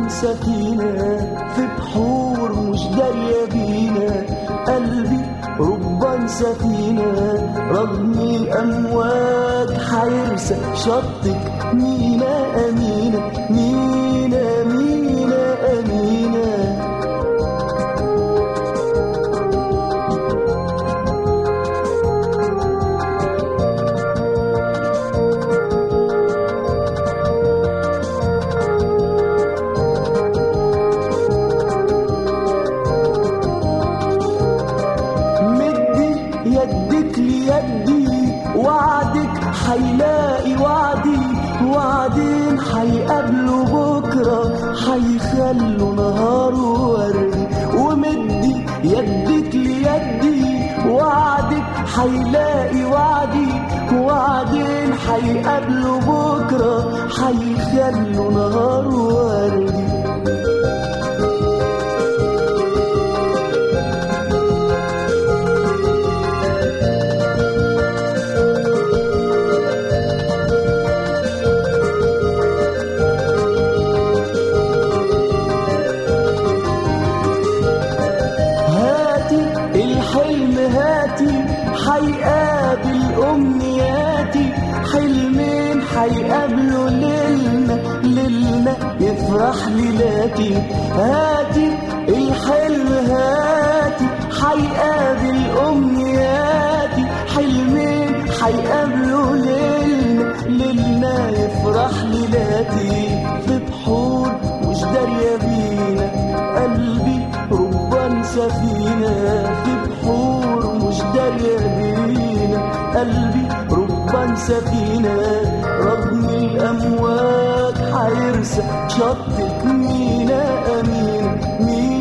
سفينة في بحور مش دارية بينا قلبي ربان سفينة رغم الأمواج حيرسى شطك مينا أمينة مينا مينا أمينة مدي يدك ليدي وعدك حيلاقي وعدي وعدين حيقابلوا بكرة حيخلوا نهاره وردي ومدي يدك ليدي وعدك حيلاقي وعدي وعدين حيقابلوا بكرة حيخلوا نهاره وردي هاتي الحلم هاتي حيقابل أمنياتي حلمين حيقابلوا ليلنا ليلنا يفرح ليلاتي هاتي الحلم هاتي حيقابل أمنياتي حلمين حيقابلوا ليلنا ليلنا يفرح ليلاتي في بحور مش دارية بينا قلبي ربان سفينة في بحور مش دارية بينا قلبي ربان سفينة رغم الأمواج حيرسى شطك مينا أمين مين